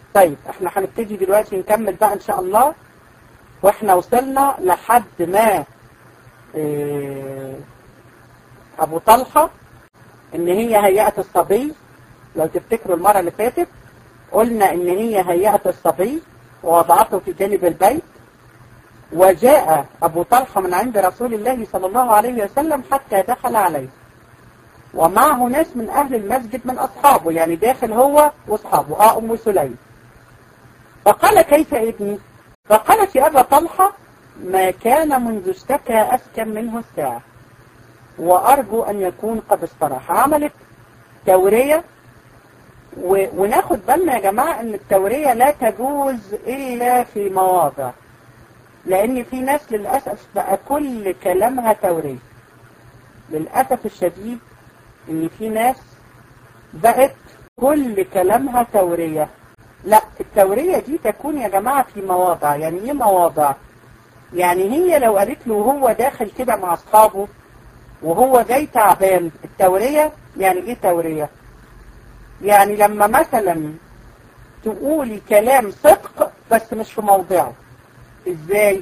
طيب احنا هنبتدي دلوقتي نكمل بقى ان شاء الله واحنا وصلنا لحد ما اه ابو طلحة ان هي هيئة الصبي لو تفتكروا المرة اللي فاتت قلنا ان هي هيئة الصبي ووضعته في جانب البيت وجاء ابو طلحة من عند رسول الله صلى الله عليه وسلم حتى دخل عليه ومعه ناس من اهل المسجد من اصحابه يعني داخل هو واصحابه اه ام سليم فقال كيف ابني فقالت يا ابا طلحة ما كان منذ اشتكى اسكن منه الساعة وارجو ان يكون قد استراح عملت تورية و... وناخد بالنا يا جماعة ان التورية لا تجوز الا في مواضع لان في ناس للأسف بقى كل كلامها تورية للأسف الشديد ان في ناس بقت كل كلامها تورية لا التورية دي تكون يا جماعة في مواضع يعني ايه مواضع يعني هي لو قالت له وهو داخل كده مع اصحابه وهو جاي تعبان التورية يعني ايه تورية يعني لما مثلا تقولي كلام صدق بس مش في موضعه ازاي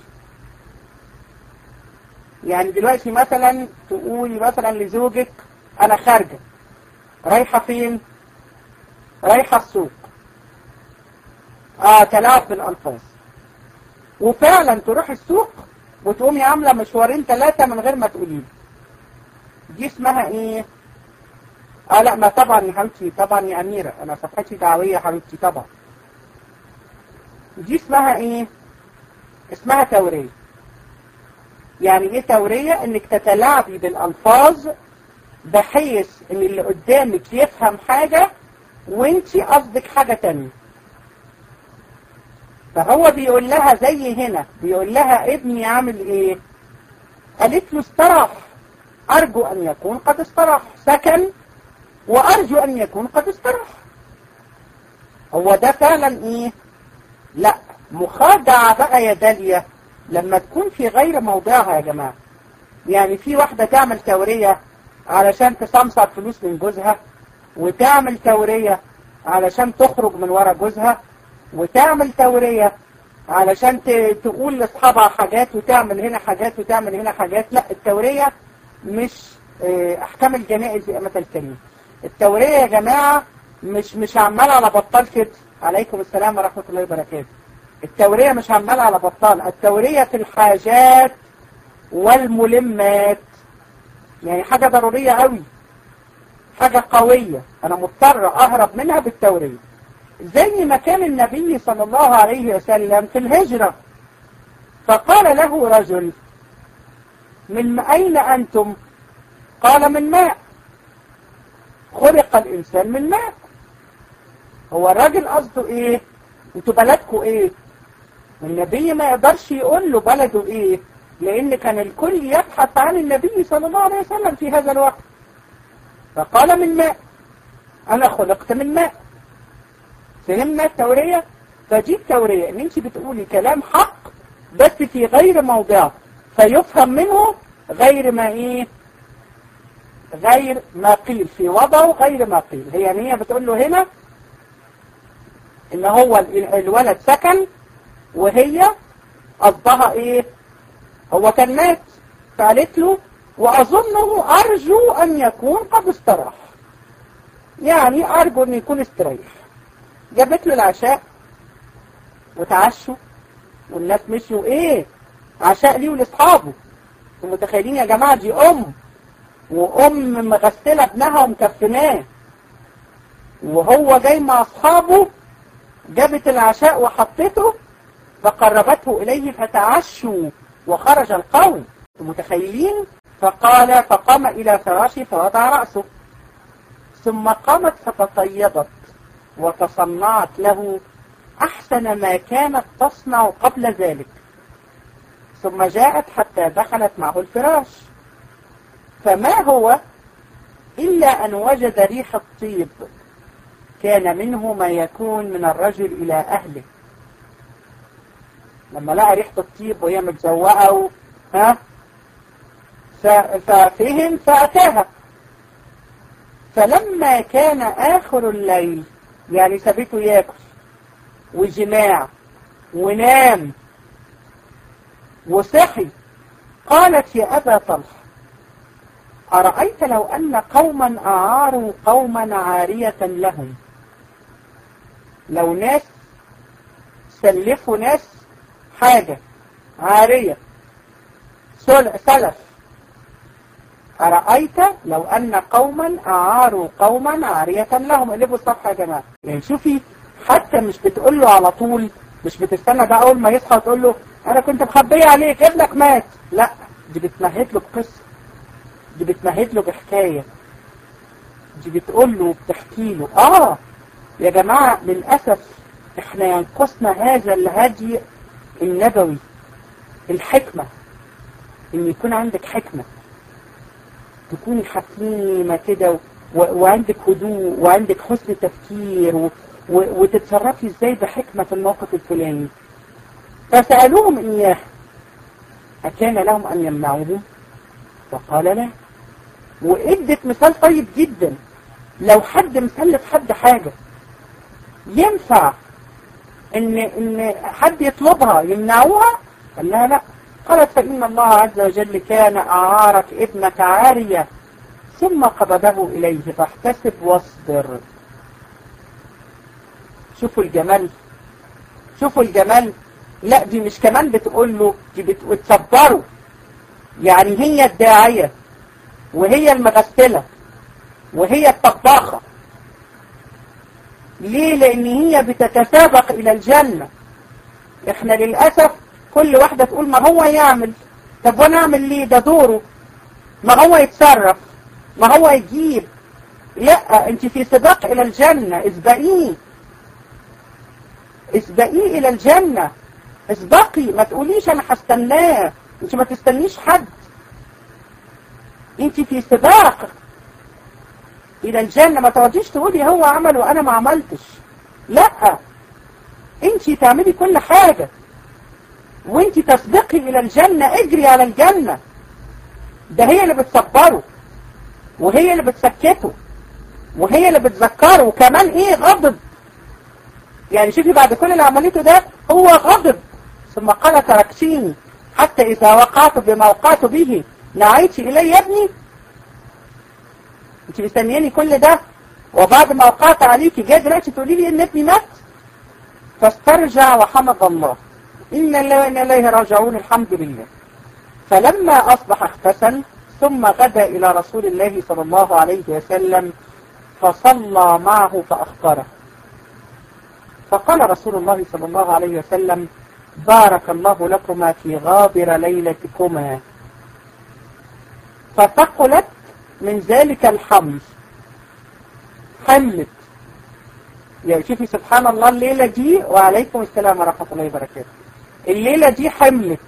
يعني دلوقتي مثلا تقولي مثلا لزوجك انا خارجة رايحة فين رايحة السوق اه تلاعب بالالفاظ وفعلا تروح السوق وتقومي عاملة مشوارين ثلاثة من غير ما تقولي دي اسمها ايه اه لا ما طبعا يا حبيبتي طبعا يا اميرة انا صفحتي دعوية يا حبيبتي طبعا دي اسمها ايه اسمها تورية يعني ايه تورية انك تتلاعبي بالالفاظ بحيث ان اللي قدامك يفهم حاجة وانتي قصدك حاجة تانية فهو بيقول لها زي هنا بيقول لها ابني عامل ايه قالت له استراح ارجو ان يكون قد استراح سكن وارجو ان يكون قد استراح هو ده فعلا ايه لا مخادعة بقى يا داليا لما تكون في غير موضعها يا جماعة يعني في واحدة تعمل تورية علشان تسمسر فلوس من جوزها وتعمل تورية علشان تخرج من ورا جوزها وتعمل تورية علشان تقول لاصحابها حاجات وتعمل هنا حاجات وتعمل هنا حاجات لا التورية مش احكام الجنائز يا امة الكريم التورية يا جماعة مش مش عمال على بطال كده عليكم السلام ورحمة الله وبركاته التورية مش عمال على بطال التورية في الحاجات والملمات يعني حاجة ضرورية قوي حاجة قوية أنا مضطر أهرب منها بالتورية زي ما كان النبي صلى الله عليه وسلم في الهجرة فقال له رجل من أين أنتم قال من ماء خلق الإنسان من ماء هو الراجل قصده إيه انتوا بلدكم إيه النبي ما يقدرش يقول له بلده إيه لأن كان الكل يبحث عن النبي صلى الله عليه وسلم في هذا الوقت فقال من ماء أنا خلقت من ماء فهمنا التورية فدي التورية ان انت بتقولي كلام حق بس في غير موضعه فيفهم منه غير ما ايه غير ما قيل في وضعه غير ما قيل هي يعني هي بتقول له هنا ان هو الولد سكن وهي قصدها ايه هو كان مات فقالت له واظنه ارجو ان يكون قد استراح يعني ارجو ان يكون استريح جابت له العشاء وتعشوا والناس مشوا ايه عشاء ليه ولاصحابه انتوا متخيلين يا جماعه دي ام وام مغسله ابنها ومكفناه وهو جاي مع اصحابه جابت العشاء وحطته فقربته اليه فتعشوا وخرج القوم انتوا متخيلين فقال فقام الى فراشه فوضع راسه ثم قامت فتطيبت وتصنعت له أحسن ما كانت تصنع قبل ذلك ثم جاءت حتى دخلت معه الفراش فما هو إلا أن وجد ريح الطيب كان منه ما يكون من الرجل إلى أهله لما لقى ريحة الطيب وهي متزوقة و... ها ففهم فأتاها فلما كان آخر الليل يعني سابته ياكل وجماع ونام وصحي قالت يا أبا طلحة أرأيت لو أن قوما أعاروا قوما عارية لهم لو ناس سلفوا ناس حاجة عارية سلف أرأيت لو أن قوما أعاروا قوما عارية لهم قلبوا الصفحة يا جماعة يعني شوفي حتى مش بتقول له على طول مش بتستنى ده أول ما يصحى تقول له أنا كنت مخبية عليك ابنك مات لا دي بتمهد له بقصة دي بتمهد له بحكاية دي بتقول له بتحكي له آه يا جماعة للأسف احنا ينقصنا هذا الهدي النبوي الحكمة ان يكون عندك حكمة تكوني حكيمة كده و... وعندك هدوء وعندك حسن تفكير و... و... وتتصرفي ازاي بحكمة في الموقف الفلاني فسألوهم إياه أكان لهم أن يمنعوهم فقال لا وإدت مثال طيب جدا لو حد مسلف حد حاجة ينفع ان ان حد يطلبها يمنعوها قال لها لا قالت فإن الله عز وجل كان أعارك ابنك عارية ثم قبضه إليه فاحتسب واصبر شوفوا الجمال شوفوا الجمال لا دي مش كمان بتقول له دي بتصبره يعني هي الداعية وهي المغسلة وهي الطباخة ليه لان هي بتتسابق الى الجنة احنا للأسف كل واحدة تقول ما هو يعمل طب وانا اعمل ليه ده دوره ما هو يتصرف ما هو يجيب لا انت في سباق الى الجنة اسبقيه اسبقيه الى الجنة اسبقي ما تقوليش انا هستناه انت ما تستنيش حد انت في سباق الى الجنة ما تقعديش تقولي هو عمل وانا ما عملتش لا انت تعملي كل حاجة وانت تسبقي الى الجنة اجري على الجنة ده هي اللي بتصبره وهي اللي بتسكته وهي اللي بتذكره وكمان ايه غضب يعني شوفي بعد كل اللي عملته ده هو غضب ثم قال تركتيني حتى اذا وقعت بما وقعت به نعيت الي يا ابني انت مستنياني كل ده وبعد ما وقعت عليكي جاي دلوقتي تقولي لي ان ابني مات فاسترجع وحمد الله إن الله وإن إليه راجعون الحمد لله فلما أصبح اغتسل ثم غدا إلى رسول الله صلى الله عليه وسلم فصلى معه فأخبره فقال رسول الله صلى الله عليه وسلم بارك الله لكما في غابر ليلتكما فثقلت من ذلك الحمل حملت يعني شوفي سبحان الله الليلة دي وعليكم السلام ورحمة الله وبركاته الليلة دي حملت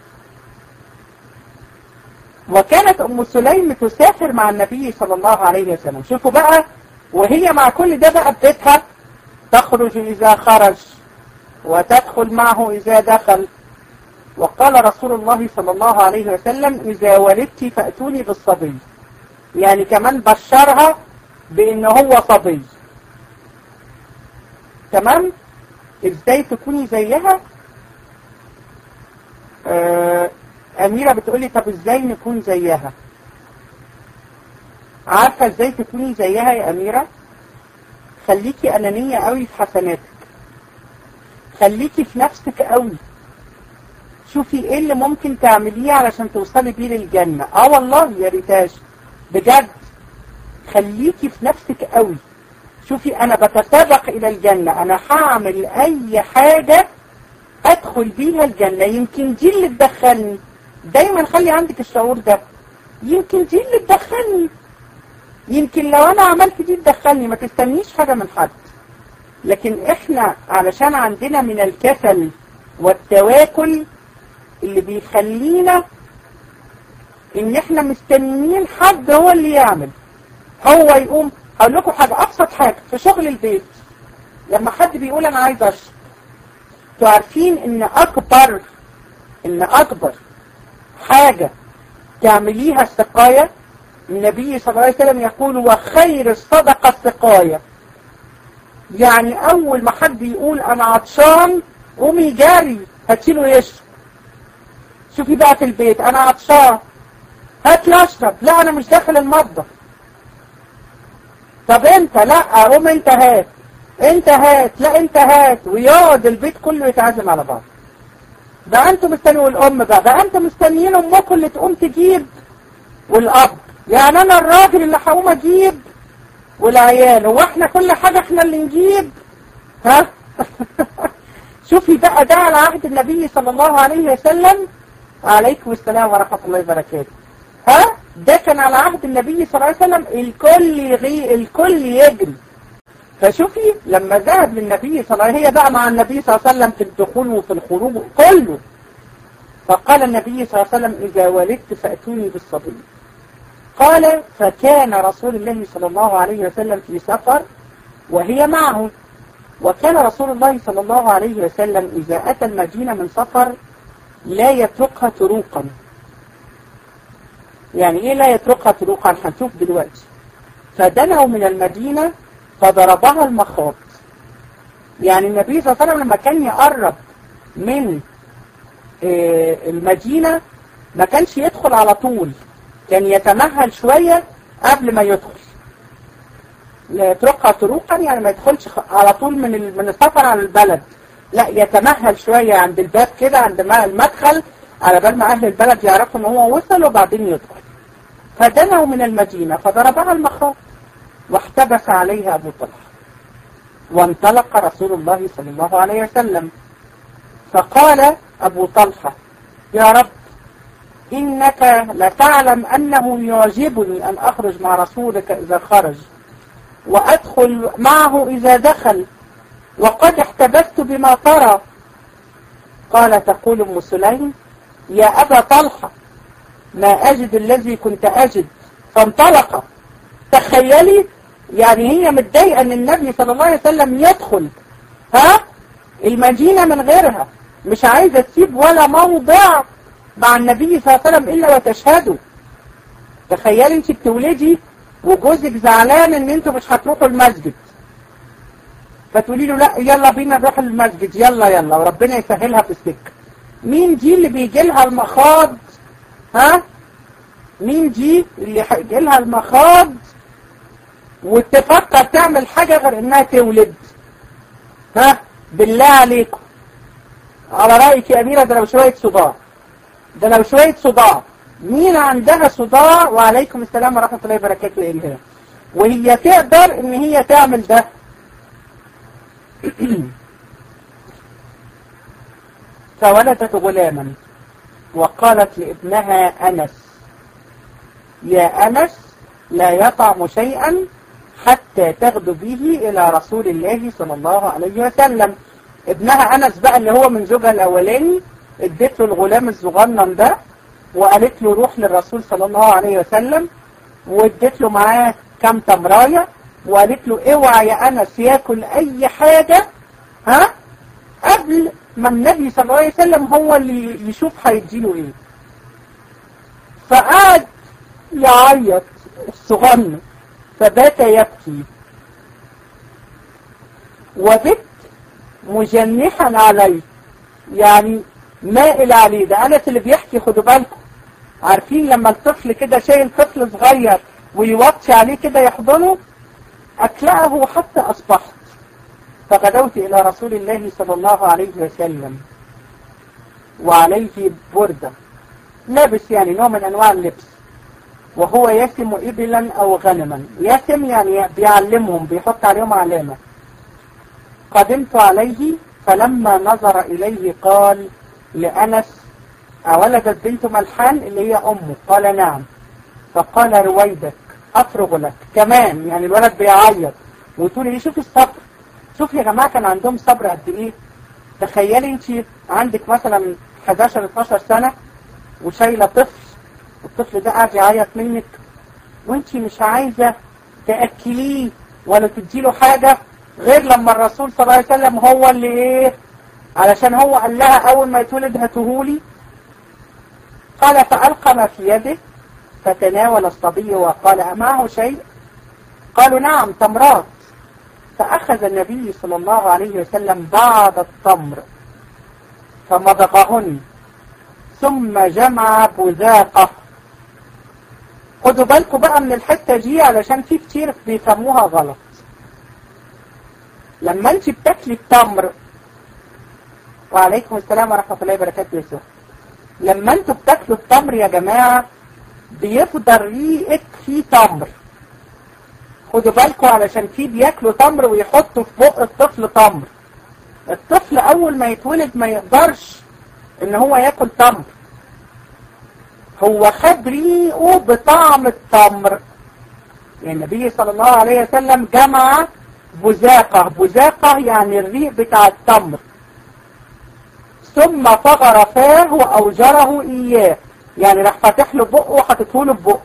وكانت أم سليم تسافر مع النبي صلى الله عليه وسلم شوفوا بقى وهي مع كل ده بقى بيتها تخرج إذا خرج وتدخل معه إذا دخل وقال رسول الله صلى الله عليه وسلم إذا ولدت فأتوني بالصبي يعني كمان بشرها بأن هو صبي تمام ازاي تكوني زيها آه أميرة بتقولي طب ازاي نكون زيها عارفة ازاي تكوني زيها يا أميرة خليكي أنانية قوي في حسناتك خليكي في نفسك قوي شوفي ايه اللي ممكن تعمليه علشان توصلي بيه للجنة اه والله يا ريتاش بجد خليكي في نفسك قوي شوفي انا بتسابق الى الجنة انا هعمل اي حاجة ادخل بيها الجنة يمكن دي اللي تدخلني دايما خلي عندك الشعور ده يمكن دي اللي تدخلني يمكن لو انا عملت دي تدخلني ما تستنيش حاجة من حد لكن احنا علشان عندنا من الكسل والتواكل اللي بيخلينا ان احنا مستنيين حد هو اللي يعمل هو يقوم هقول لكم حاجة ابسط حاجة في شغل البيت لما حد بيقول انا عايز اشرب تعرفين ان اكبر ان اكبر حاجة تعمليها السقاية النبي صلى الله عليه وسلم يقول وخير الصدقة السقاية يعني اول ما حد يقول انا عطشان قومي جاري هاتيله يشرب شوفي بقى في البيت انا عطشان هات لي اشرب لا انا مش داخل المطبخ طب انت لا قوم انت هات انت هات لا انت هات ويقعد البيت كله يتعزم على بعض ده انتوا مستنيين الام بقى ده انتوا مستنيين امكم اللي تقوم تجيب والاب يعني انا الراجل اللي هقوم اجيب والعيال هو احنا كل حاجة احنا اللي نجيب ها شوفي بقى ده على عهد النبي صلى الله عليه وسلم وعليكم السلام ورحمة الله وبركاته ها ده كان على عهد النبي صلى الله عليه وسلم الكل يغي الكل يجري فشوفي لما ذهب للنبي صلى الله عليه وسلم هي بقى مع النبي صلى الله عليه وسلم في الدخول وفي الخروج كله فقال النبي صلى الله عليه وسلم إذا ولدت فأتوني بالصبي قال فكان رسول الله صلى الله عليه وسلم في سفر وهي معه وكان رسول الله صلى الله عليه وسلم إذا أتى المدينة من سفر لا يتركها طروقا يعني إيه لا يتركها طروقا هنشوف دلوقتي فدنوا من المدينة فضربها المخاض يعني النبي صلى الله عليه وسلم لما كان يقرب من المدينة ما كانش يدخل على طول كان يتمهل شوية قبل ما يدخل يتركها طروقا يعني ما يدخلش على طول من من السفر على البلد لا يتمهل شوية عند الباب كده عند المدخل على بال ما أهل البلد يعرفوا ان هو وصل وبعدين يدخل فدنوا من المدينة فضربها المخاض واحتبس عليها أبو طلحة وانطلق رسول الله صلى الله عليه وسلم فقال أبو طلحة يا رب إنك لتعلم أنه يعجبني أن أخرج مع رسولك إذا خرج وأدخل معه إذا دخل وقد احتبست بما ترى قال تقول أم سليم يا أبا طلحة ما أجد الذي كنت أجد فانطلق تخيلي يعني هي متضايقة أن النبي صلى الله عليه وسلم يدخل ها المدينة من غيرها مش عايزة تسيب ولا موضع مع النبي صلى الله عليه وسلم إلا وتشهده تخيلي انت بتولدي وجوزك زعلان ان انتوا مش هتروحوا المسجد فتقولي له لا يلا بينا نروح المسجد يلا يلا وربنا يسهلها في السكة مين دي اللي بيجي لها المخاض ها مين دي اللي هيجي لها المخاض وتفكر تعمل حاجة غير انها تولد ها بالله عليكم على رأيك يا أميرة ده لو شوية صداع ده لو شوية صداع مين عندها صداع وعليكم السلام ورحمة الله وبركاته يا إلهام وهي تقدر ان هي تعمل ده فولدت غلاما وقالت لابنها أنس يا أنس لا يطعم شيئا حتى تغدو به إلى رسول الله صلى الله عليه وسلم ابنها أنس بقى اللي هو من زوجها الأولاني اديت له الغلام الصغنن ده وقالت له روح للرسول صلى الله عليه وسلم واديت له معاه كام تمراية وقالت له اوعى يا أنس ياكل أي حاجة ها قبل ما النبي صلى الله عليه وسلم هو اللي يشوف هيديله ايه فقعد يعيط الصغنن فبات يبكي وبت مجنحا عليه يعني مائل عليه ده أنس اللي بيحكي خدوا بالكم عارفين لما الطفل كده شايل طفل صغير ويوطي عليه كده يحضنه أكلأه حتى أصبحت فغدوت إلى رسول الله صلى الله عليه وسلم وعليه بردة لابس يعني نوع من أنواع اللبس وهو يسم إبلا أو غنما يسم يعني بيعلمهم بيحط عليهم علامة قدمت عليه فلما نظر إليه قال لأنس أولدت بنت ملحان اللي هي أمه قال نعم فقال رويدك أفرغ لك كمان يعني الولد بيعيط وتقولي لي شوف الصبر شوف يا جماعة كان عندهم صبر قد إيه تخيلي انت عندك مثلا 11 12 سنة وشايلة طفل والطفل ده قاعد يعيط منك وانت مش عايزة تأكليه ولا تديله حاجة غير لما الرسول صلى الله عليه وسلم هو اللي ايه علشان هو قال لها اول ما يتولد هاتهولي قال فألقى ما في يده فتناول الصبي وقال أمعه شيء قالوا نعم تمرات فأخذ النبي صلى الله عليه وسلم بعض التمر فمضغهن ثم جمع بذاقه خدوا بالكم بقى من الحتة دي علشان في كتير بيفهموها غلط لما انت بتاكلي التمر وعليكم السلام ورحمة الله وبركاته يا سهل لما انتوا بتاكلوا التمر يا جماعة بيفضل ريقة فيه تمر خدوا بالكم علشان في بياكلوا تمر ويحطوا في بق الطفل تمر الطفل اول ما يتولد ما يقدرش ان هو ياكل تمر هو خد ريقه بطعم التمر يعني النبي صلى الله عليه وسلم جمع بزاقة بزاقة يعني الريق بتاع التمر ثم فغر فاه وأوجره إياه يعني راح فاتح له بقه وحطته له بقه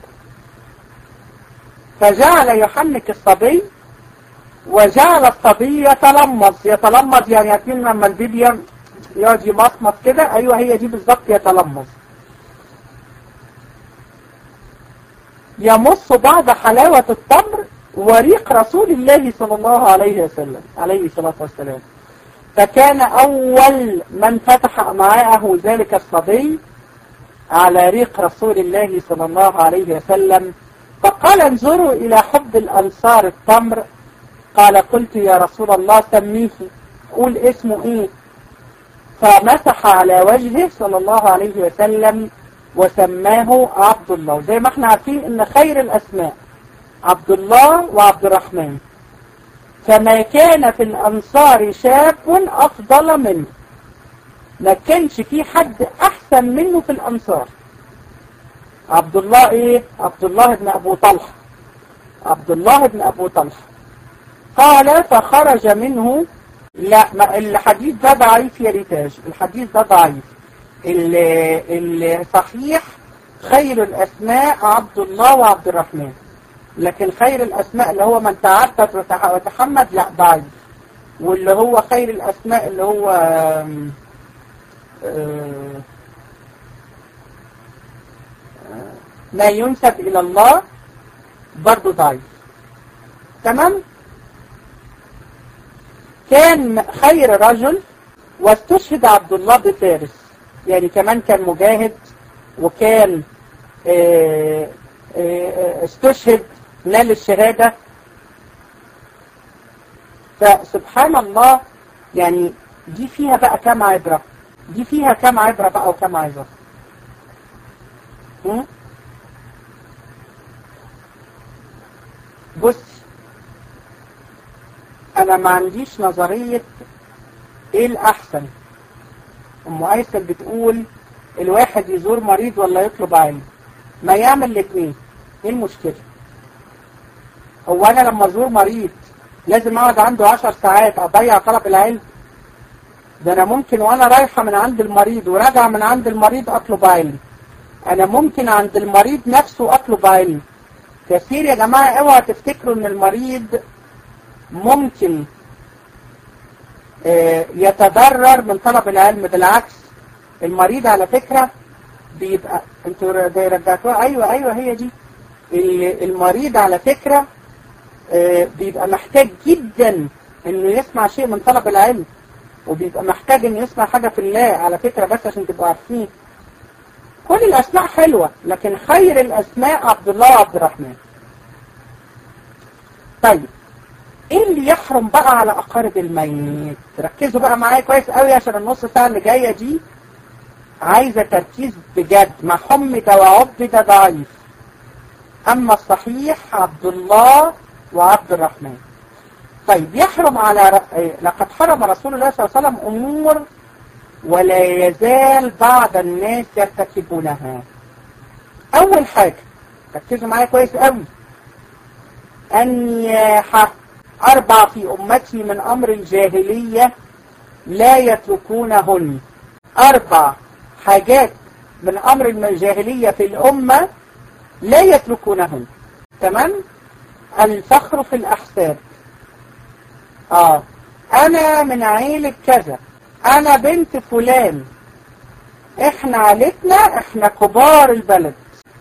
فجعل يحنك الصبي وجعل الصبي يتلمظ يتلمظ يعني عارفين لما البيبي يقعد يمصمص كده ايوه هي دي بالظبط يتلمظ يمص بعض حلاوة التمر وريق رسول الله صلى الله عليه وسلم عليه الصلاة والسلام فكان أول من فتح أمعاءه ذلك الصبي على ريق رسول الله صلى الله عليه وسلم فقال انظروا إلى حب الأنصار التمر قال قلت يا رسول الله سميه قول اسمه ايه فمسح على وجهه صلى الله عليه وسلم وسماه عبد الله زي ما احنا عارفين ان خير الاسماء عبد الله وعبد الرحمن فما كان في الانصار شاب افضل منه ما كانش في حد احسن منه في الانصار عبد الله ايه عبد الله بن ابو طلحه عبد الله بن ابو طلحه قال فخرج منه لا ما الحديث ده ضعيف يا ريتاج الحديث ده ضعيف الصحيح خير الاسماء عبد الله وعبد الرحمن لكن خير الاسماء اللي هو من تعبد وتحمد لا ضعيف واللي هو خير الاسماء اللي هو آم آم ما ينسب الى الله برضه ضعيف تمام كان خير رجل واستشهد عبد الله بفارس يعني كمان كان مجاهد وكان اه اه استشهد نال الشهادة فسبحان الله يعني دي فيها بقى كام عبرة دي فيها كام عبرة بقى وكام عبرة بص انا ما عنديش نظرية ايه الاحسن ام ايسر بتقول الواحد يزور مريض ولا يطلب علم ما يعمل الاثنين ايه المشكلة هو انا لما ازور مريض لازم اقعد عنده عشر ساعات اضيع طلب العلم ده انا ممكن وانا رايحة من عند المريض وراجعة من عند المريض اطلب علم انا ممكن عند المريض نفسه اطلب علم كثير يا جماعة اوعى تفتكروا ان المريض ممكن يتضرر من طلب العلم بالعكس المريض على فكرة بيبقى انتوا رجعتوها ايوه ايوه هي دي المريض على فكرة بيبقى محتاج جدا انه يسمع شيء من طلب العلم وبيبقى محتاج انه يسمع حاجة في الله على فكرة بس عشان تبقوا عارفين كل الاسماء حلوة لكن خير الاسماء عبد الله وعبد الرحمن طيب ايه اللي يحرم بقى على اقارب الميت ركزوا بقى معايا كويس قوي عشان النص ساعة اللي جاية دي عايزة تركيز بجد ما حمد وعبد ضعيف اما الصحيح عبد الله وعبد الرحمن طيب يحرم على ر... لقد حرم رسول الله صلى الله عليه وسلم امور ولا يزال بعض الناس يرتكبونها اول حاجة ركزوا معايا كويس قوي النياحة أربع في أمتي من أمر الجاهلية لا يتركونهن أربع حاجات من أمر الجاهلية في الأمة لا يتركونهن تمام الفخر في الأحساب آه أنا من عيلة كذا أنا بنت فلان إحنا عيلتنا إحنا كبار البلد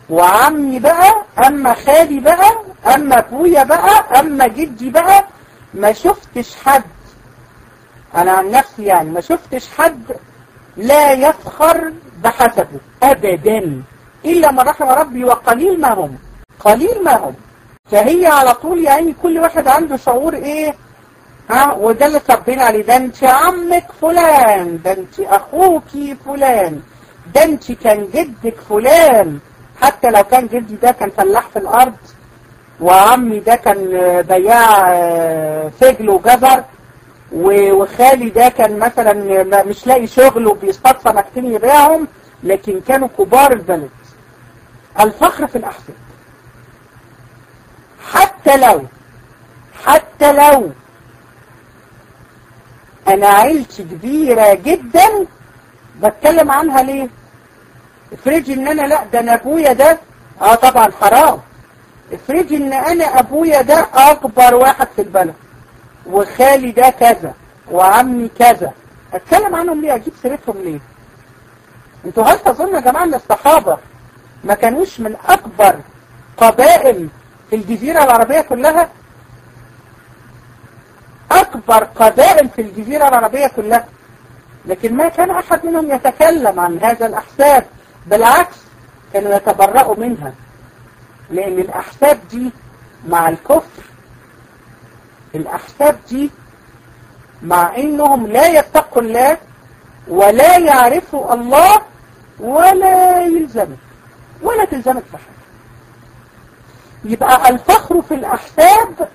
وعمي بقى اما خالي بقى اما ابويا بقى اما جدي بقى ما شفتش حد انا عن نفسي يعني ما شفتش حد لا يفخر بحسبه ابدا الا من رحم ربي وقليل ما هم قليل ما هم فهي على طول يعني كل واحد عنده شعور ايه ها وده اللي صبين عليه ده انت عمك فلان ده انت اخوكي فلان ده انت كان جدك فلان حتى لو كان جدي ده كان فلاح في الارض وعمي ده كان بياع فجل وجزر وخالي ده كان مثلا مش لاقي شغل وبيصطاد سمكتين يبيعهم لكن كانوا كبار البلد الفخر في الاحساب حتى لو حتى لو انا عيلتي كبيرة جدا بتكلم عنها ليه افرضي ان انا لا ده انا ابويا ده اه طبعا حرام افرضي ان انا ابويا ده اكبر واحد في البلد وخالي ده كذا وعمي كذا اتكلم عنهم ليه اجيب سيرتهم ليه انتوا هل تظنوا يا جماعه ان الصحابه ما كانوش من اكبر قبائل في الجزيره العربيه كلها اكبر قبائل في الجزيره العربيه كلها لكن ما كان احد منهم يتكلم عن هذا الاحساب بالعكس كانوا يتبرأوا منها لان الاحساب دي مع الكفر الأحساب دي مع إنهم لا يتقوا الله ولا يعرفوا الله ولا يلزمك ولا تلزمك في حاجة يبقى الفخر في الأحساب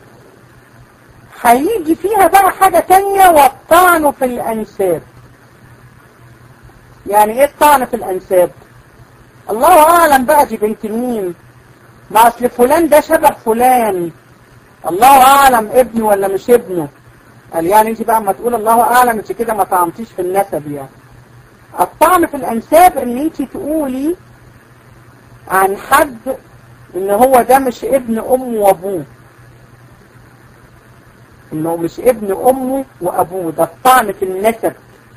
هيجي فيها بقى حاجة تانية والطعن في الأنساب يعني ايه الطعن في الأنساب الله أعلم بقى دي بنت مين ما أصل فلان ده شبه فلان الله أعلم ابنه ولا مش ابنه قال يعني انت بقى ما تقول الله أعلم انت كده ما طعمتيش في النسب يعني الطعن في الأنساب ان انت تقولي عن حد ان هو ده مش ابن أمه وأبوه انه مش ابن أمه وأبوه ده الطعن في النسب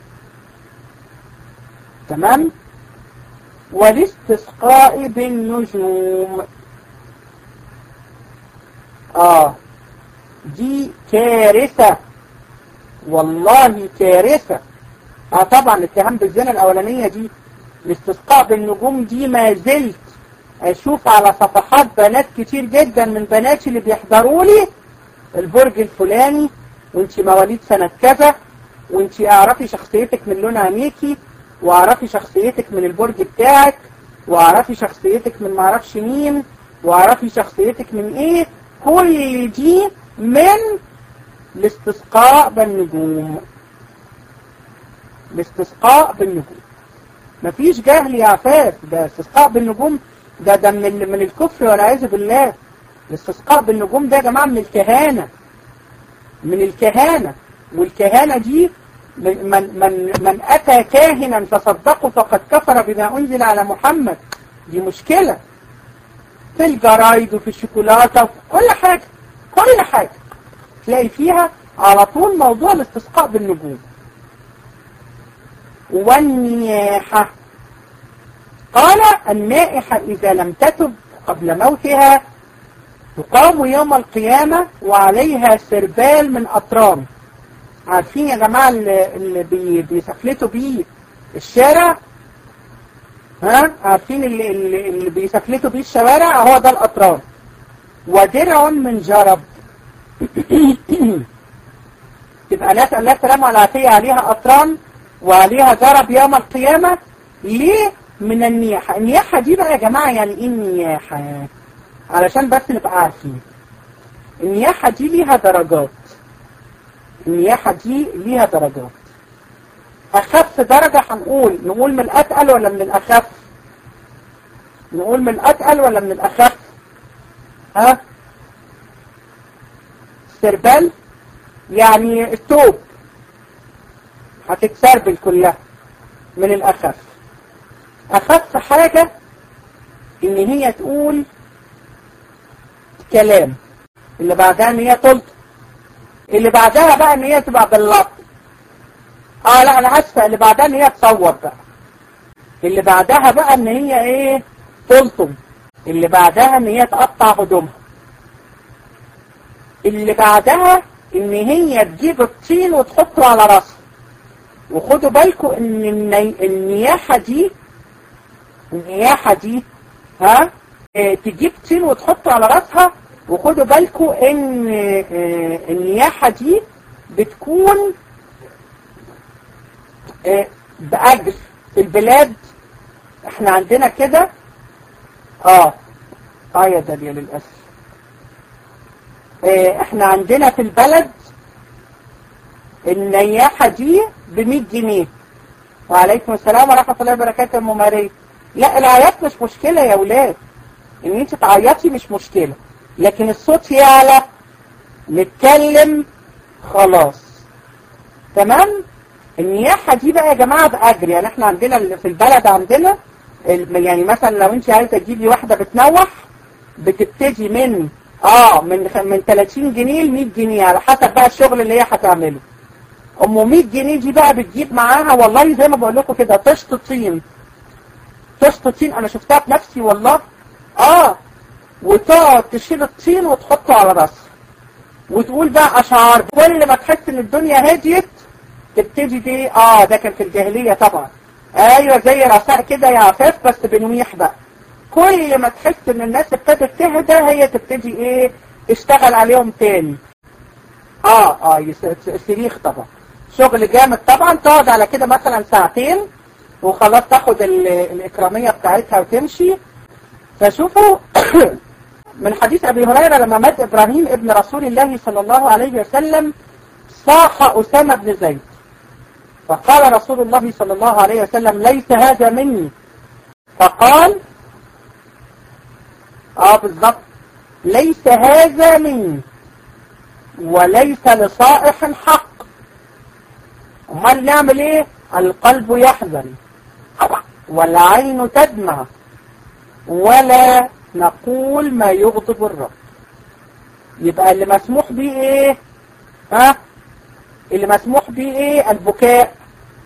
تمام والاستسقاء بالنجوم آه دي كارثة والله كارثة آه طبعا الاتهام بالزنا الأولانية دي الاستسقاء بالنجوم دي ما زلت أشوف على صفحات بنات كتير جدا من بناتي اللي بيحضروا لي البرج الفلاني وانت مواليد سنة كذا وانت اعرفي شخصيتك من لون عينيكي واعرفي شخصيتك من البرج بتاعك واعرفي شخصيتك من معرفش مين واعرفي شخصيتك من ايه كل دي من الاستسقاء بالنجوم الاستسقاء بالنجوم مفيش جهل يا عفاف ده استسقاء بالنجوم ده ده من من الكفر والعياذ بالله الاستسقاء بالنجوم ده يا جماعه من الكهانه من الكهانه والكهانه دي من من من, من اتى كاهنا فصدقه فقد كفر بما انزل على محمد دي مشكله في الجرايد وفي الشوكولاته وفي كل حاجه كل حاجه تلاقي فيها على طول موضوع الاستسقاء بالنجوم والنياحة قال النائحة إذا لم تتب قبل موتها تقام يوم القيامة وعليها سربال من أطرام عارفين يا جماعة اللي, اللي بي بيسفلتوا بيه الشارع ها عارفين اللي, اللي, اللي بيسفلتوا بيه الشوارع هو ده الأطرام ودرع من جرب تبقى نسأل الله السلامة والعافية عليها أطران وعليها جرب يوم القيامة ليه من النياحة النياحة دي بقى يا جماعة يعني ايه النياحة علشان بس نبقى عارفين النياحة دي ليها درجات النياحة دي ليها درجات أخف درجة هنقول نقول من الأتقل ولا من الأخف نقول من الأتقل ولا من الأخف ها سربال يعني التوب هتتسربل كلها من الأخف أخف حاجة إن هي تقول كلام اللي بعدها إن هي تلط اللي بعدها بقى إن هي تبقى باللط اه لا أنا أسفة اللي بعدها إن هي تصور بقى اللي بعدها بقى إن هي إيه تلطم اللي بعدها إن هي تقطع هدومها اللي بعدها ان هي تجيب الطين وتحطه على راسها وخدوا بالكم ان الني... النياحة دي النياحة دي ها اه تجيب طين وتحطه على راسها وخدوا بالكم ان اه النياحة دي بتكون اه بأجر في البلاد احنا عندنا كده اه اه يا داليا للأسف اه احنا عندنا في البلد النياحة دي ب 100 جنيه وعليكم السلام ورحمة الله وبركاته ام ماريا لا العياط مش مشكلة يا ولاد ان انت تعيطي مش مشكلة لكن الصوت يعلى نتكلم خلاص تمام النياحة دي بقى يا جماعة بأجر يعني احنا عندنا في البلد عندنا يعني مثلا لو انت عايزة تجيبي واحدة بتنوح بتبتدي من اه من من 30 جنيه ل 100 جنيه على حسب بقى الشغل اللي هي هتعمله ام 100 جنيه دي بقى بتجيب معاها والله زي ما بقول لكم كده طشت طين طشت طين انا شفتها بنفسي والله اه وتقعد تشيل الطين وتحطه على راسها وتقول بقى اشعار كل ما تحس ان الدنيا هديت تبتدي دي اه ده كان في الجاهلية طبعا ايوه زي رساء كده يا عفاف بس بنويح بقى كل ما تحس ان الناس ابتدت تهدى هي تبتدي ايه تشتغل عليهم تاني اه اه صريخ طبعا شغل جامد طبعا تقعد على كده مثلا ساعتين وخلاص تاخد الاكرامية بتاعتها وتمشي فشوفوا من حديث ابي هريرة لما مات ابراهيم ابن رسول الله صلى الله عليه وسلم صاح اسامة بن زيد فقال رسول الله صلى الله عليه وسلم ليس هذا مني فقال اه بالضبط ليس هذا مني وليس لصائح حق امال نعمل ايه القلب يحزن والعين تدمع ولا نقول ما يغضب الرب يبقى اللي مسموح به ايه ها اللي مسموح به ايه البكاء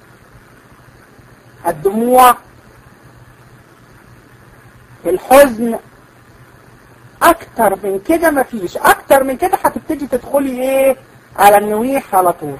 الدموع الحزن اكتر من كده مفيش اكتر من كده هتبتدي تدخلي ايه على النويح على طول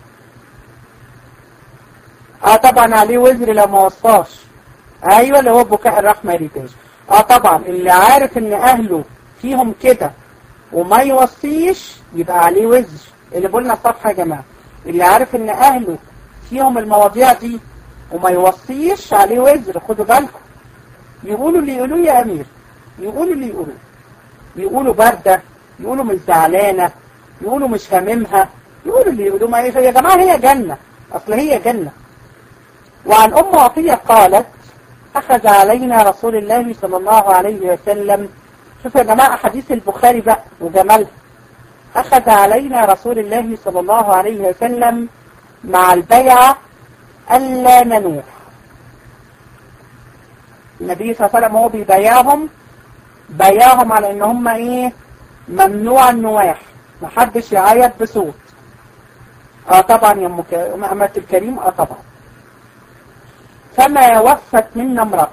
اه طبعا عليه وزر لو ما وصاش ايوه اللي هو بكاء الرحمه ريتاج اه طبعا اللي عارف ان اهله فيهم كده وما يوصيش يبقى عليه وزر اللي قلنا الصفحه يا جماعه اللي عارف ان اهله فيهم المواضيع دي وما يوصيش عليه وزر خدوا بالكم يقولوا اللي يقولوه يا امير يقولوا اللي يقولوه يقولوا باردة يقولوا مش زعلانة يقولوا مش هاممها يقولوا اللي يقولوا ما يا جماعة هي جنة أصل هي جنة وعن أم عطية قالت أخذ علينا رسول الله صلى الله عليه وسلم شوفوا يا جماعة حديث البخاري بقى وجمالها أخذ علينا رسول الله صلى الله عليه وسلم مع البيعة ألا ننوح النبي صلى الله عليه وسلم هو بيبايعهم بياهم على ان هم ايه ممنوع النواح محدش يعيط بصوت اه طبعا يا ام امة الكريم اه طبعا فما وفت منا امرأة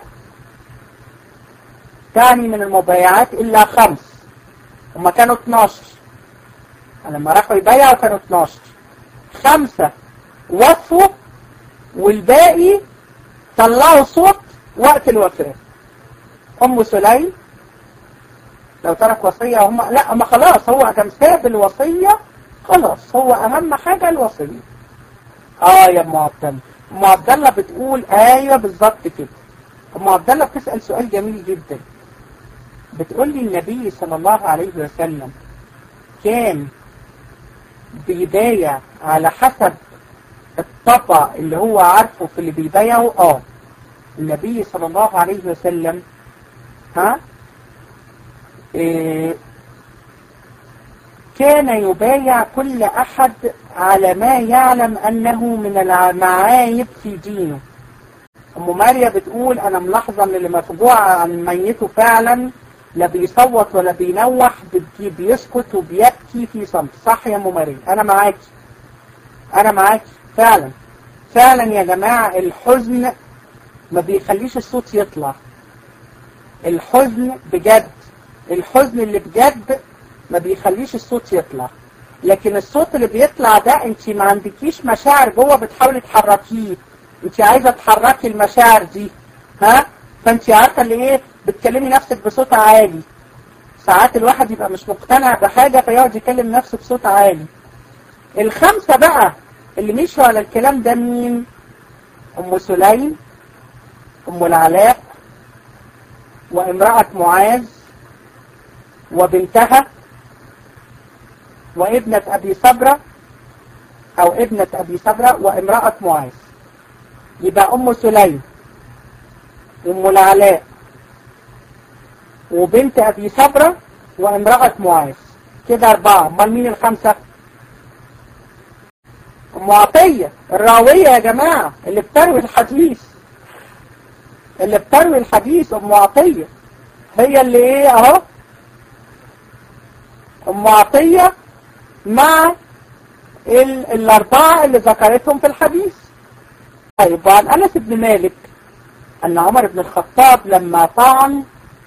تاني من المبايعات الا خمس هما كانوا 12 لما راحوا يبايعوا كانوا 12 خمسة وفوا والباقي طلعوا صوت وقت الوفاة ام سليم لو ترك وصية هم لا ما خلاص هو كان ساب الوصية خلاص هو اهم حاجة الوصية اه يا ام عبد الله ام عبد الله بتقول ايوه بالظبط كده ام عبد الله بتسأل سؤال جميل جدا بتقول لي النبي صلى الله عليه وسلم كان بيبايع على حسب الطبع اللي هو عارفه في اللي بيبايعه اه النبي صلى الله عليه وسلم ها إيه كان يبايع كل أحد على ما يعلم أنه من المعايب في دينه أم ماريا بتقول أنا ملاحظة أن اللي مفجوع عن ميته فعلا لا بيصوت ولا بينوح بيسكت وبيبكي في صمت صح يا أم ماريا أنا معاكي أنا معاكي فعلا فعلا يا جماعة الحزن ما بيخليش الصوت يطلع الحزن بجد الحزن اللي بجد ما بيخليش الصوت يطلع لكن الصوت اللي بيطلع ده انت ما عندكيش مشاعر جوه بتحاولي تحركيه انت عايزه تحركي المشاعر دي ها فانت عارفه اللي ايه بتكلمي نفسك بصوت عالي ساعات الواحد يبقى مش مقتنع بحاجه فيقعد يكلم نفسه بصوت عالي الخمسه بقى اللي مشوا على الكلام ده مين ام سليم ام العلاء وامراه معاذ وبنتها وابنة أبي صبرة أو ابنة أبي صبرة وامرأة معاذ يبقى أم سليم أم العلاء وبنت أبي صبرة وامرأة معاذ كده أربعة أمال مين الخمسة؟ أم عطية الراوية يا جماعة اللي بتروي الحديث اللي بتروي الحديث أم عطية هي اللي إيه أهو أم عطية مع ال الأربعة اللي ذكرتهم في الحديث طيب وعن أنس بن مالك أن عمر بن الخطاب لما طعن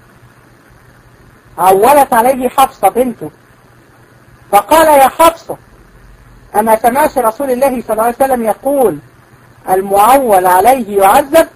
عولت عليه حفصة بنته فقال يا حفصة أما سمعت رسول الله صلى الله عليه وسلم يقول المعول عليه يعذب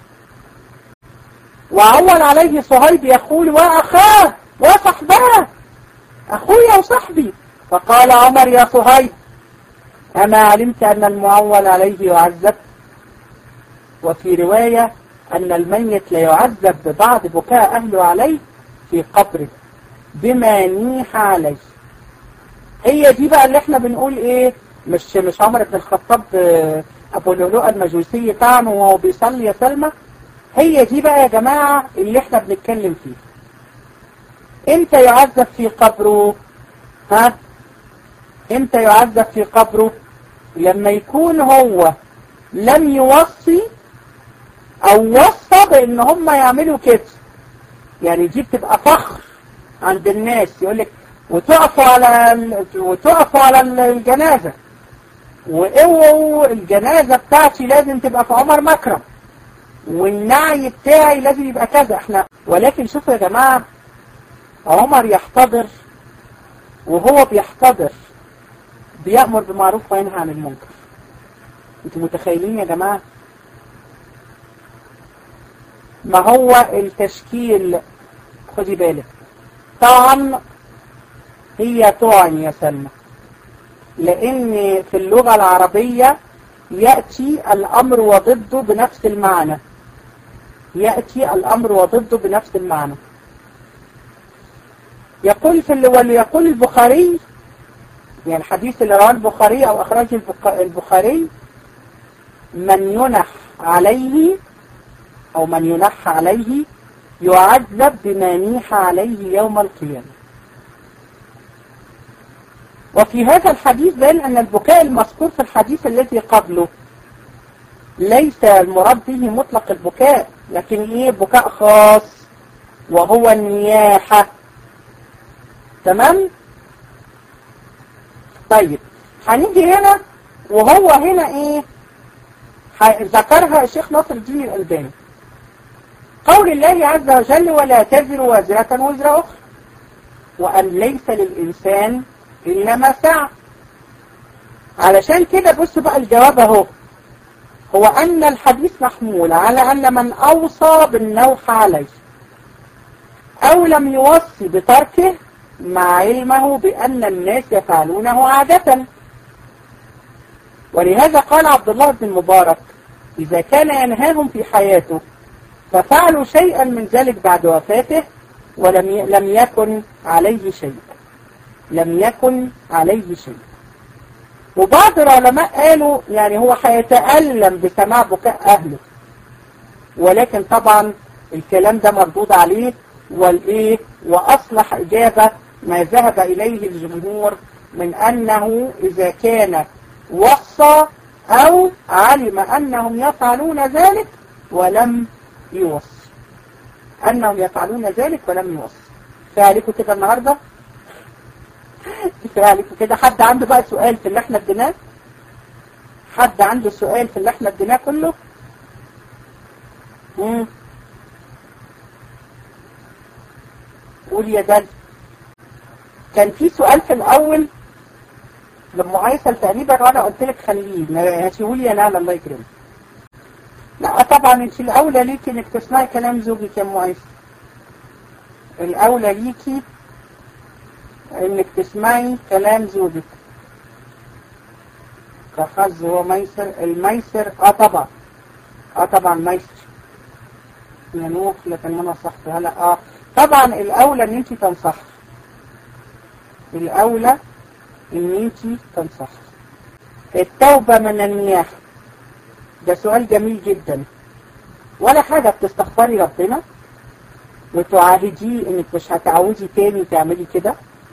وعول عليه صهيب يقول وأخاه وصحباه أخويا وصحبي فقال عمر يا صهيب أما علمت أن المعول عليه يعذب وفي رواية أن الميت ليعذب ببعض بكاء أهله عليه في قبره بما نيح عليه هي دي بقى اللي احنا بنقول ايه مش مش عمر بن الخطاب ابو لؤلؤه المجوسي طعنه وهو بيصلي يا سلمى هي دي بقى يا جماعه اللي احنا بنتكلم فيه امتى يعذب في قبره ها امتى يعذب في قبره لما يكون هو لم يوصي او وصى بان هم يعملوا كده يعني دي بتبقى فخر عند الناس يقول لك وتقفوا على ال... وتقفوا على الجنازة واوعوا الجنازة بتاعتي لازم تبقى في عمر مكرم والنعي بتاعي لازم يبقى كذا احنا ولكن شوفوا يا جماعة عمر يحتضر وهو بيحتضر بيأمر بالمعروف وينهى عن المنكر انتوا متخيلين يا جماعة ما هو التشكيل خدي بالك طعن هي طعن يا سلمى لان في اللغة العربية يأتي الامر وضده بنفس المعنى يأتي الامر وضده بنفس المعنى يقول في اللي يقول البخاري يعني الحديث اللي رواه البخاري او اخرجه البخاري من ينح عليه او من ينح عليه يعذب بما نيح عليه يوم القيامة وفي هذا الحديث بين أن البكاء المذكور في الحديث الذي قبله ليس المراد به مطلق البكاء لكن ايه بكاء خاص وهو النياحة تمام طيب هنيجي هنا وهو هنا ايه ذكرها الشيخ ناصر الدين الألباني قول الله عز وجل ولا تزر وازرة وزر أخرى وأن ليس للإنسان إلا ما سعى علشان كده بص بقى الجواب اهو هو أن الحديث محمول على أن من أوصى بالنوح عليه أو لم يوصي بتركه مع علمه بأن الناس يفعلونه عادة ولهذا قال عبد الله بن المبارك إذا كان ينهاهم في حياته ففعلوا شيئا من ذلك بعد وفاته ولم ي... لم يكن عليه شيء لم يكن عليه شيء وبعض العلماء قالوا يعني هو هيتألم بسماع بكاء أهله ولكن طبعا الكلام ده مردود عليه والإيه وأصلح إجابة ما ذهب إليه الجمهور من أنه إذا كان وصى أو علم أنهم يفعلون ذلك ولم يوصي أنهم يفعلون ذلك ولم يوصي فعليكم كده النهاردة فعليكم كده حد عنده بقى سؤال في اللي احنا اديناه حد عنده سؤال في اللي احنا اديناه كله مم. قول يا دل كان في سؤال في الأول لما عيسل تقريبا وانا قلت لك خليه هاتيهولي يا نهلا الله يكرمك لا طبعا انت الاولى ليكي انك تسمعي كلام زوجك يا ام عيسى الاولى ليكي انك تسمعي كلام زوجك كحظ هو ميسر الميسر اه طبعا اه طبعا ميسر ينوح لكن انا نصحت هلا اه طبعا الاولى ان انت تنصحي الاولى ان انت تنصحي التوبة من النياحة ده سؤال جميل جدا ولا حاجة بتستغفري ربنا وتعالجيه انك مش هتعودي تاني تعملي كده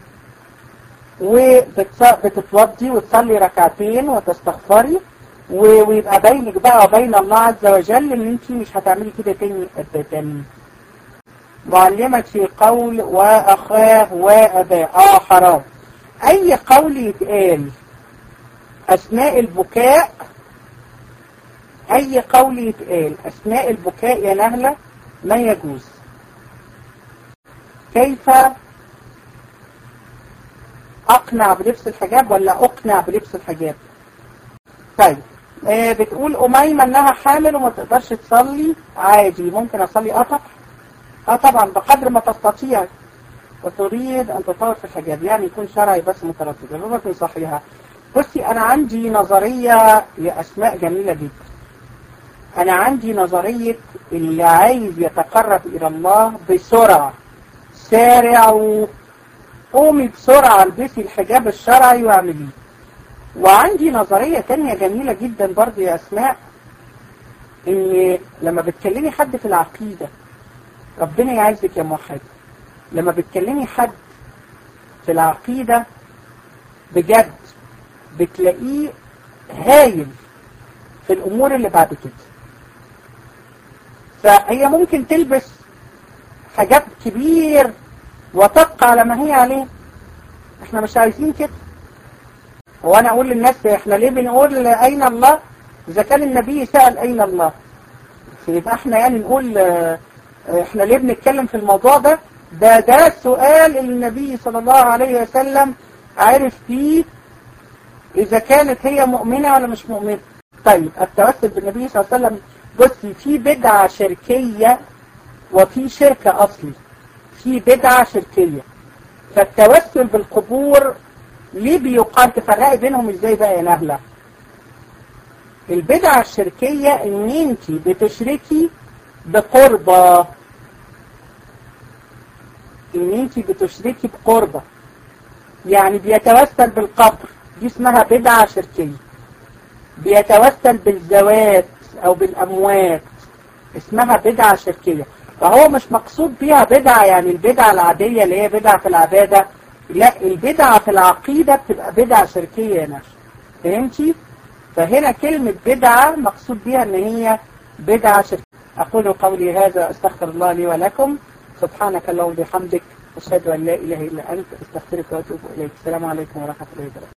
وبتتوضي وتصلي ركعتين وتستغفري ويبقى بينك بقى وبين الله عز وجل ان انت مش هتعملي كده تاني ابدا معلمك في قول واخاه واباه اه حرام اي قول يتقال اثناء البكاء اي قول يتقال اثناء البكاء يا نهلة ما يجوز كيف اقنع بلبس الحجاب ولا اقنع بلبس الحجاب طيب آه بتقول أميمة انها حامل وما تقدرش تصلي عادي ممكن اصلي قطع اه طبعا بقدر ما تستطيع وتريد ان تطور في الحجاب يعني يكون شرعي بس متردد الربط يصحيها بصي انا عندي نظرية لاسماء جميلة جدا انا عندي نظرية اللي عايز يتقرب الى الله بسرعة سارعوا قومي بسرعة البسي الحجاب الشرعي واعمليه وعندي نظرية تانية جميلة جدا برضه يا أسماء إن لما بتكلمي حد في العقيدة ربنا يعزك يا موحد لما بتكلمي حد في العقيدة بجد بتلاقيه هايل في الأمور اللي بعد كده فهي ممكن تلبس حاجات كبير وتبقى على ما هي عليه احنا مش عايزين كده وانا اقول للناس احنا ليه بنقول اين الله اذا كان النبي سأل اين الله يبقى احنا يعني نقول احنا ليه بنتكلم في الموضوع ده ده ده السؤال اللي النبي صلى الله عليه وسلم عرف فيه اذا كانت هي مؤمنة ولا مش مؤمنة طيب التوسل بالنبي صلى الله عليه وسلم بصي في بدعة شركية وفي شركة اصلي في بدعة شركية فالتوسل بالقبور ليه بيقال تفرقي بينهم ازاي بقى يا نهلة البدعة الشركية ان انت بتشركي بقربة ان انت بتشركي بقربة يعني بيتوسل بالقبر دي اسمها بدعة شركية بيتوسل بالزوات او بالاموات اسمها بدعة شركية فهو مش مقصود بيها بدعة يعني البدعة العادية اللي هي بدعة في العبادة لا البدعة في العقيدة بتبقى بدعة شركية يا نفس فهمتي؟ فهنا كلمة بدعة مقصود بيها ان هي بدعة شركية أقول قولي هذا أستغفر الله لي ولكم سبحانك اللهم وبحمدك أشهد أن لا إله إلا أنت أستغفرك وأتوب إليك السلام عليكم ورحمة الله وبركاته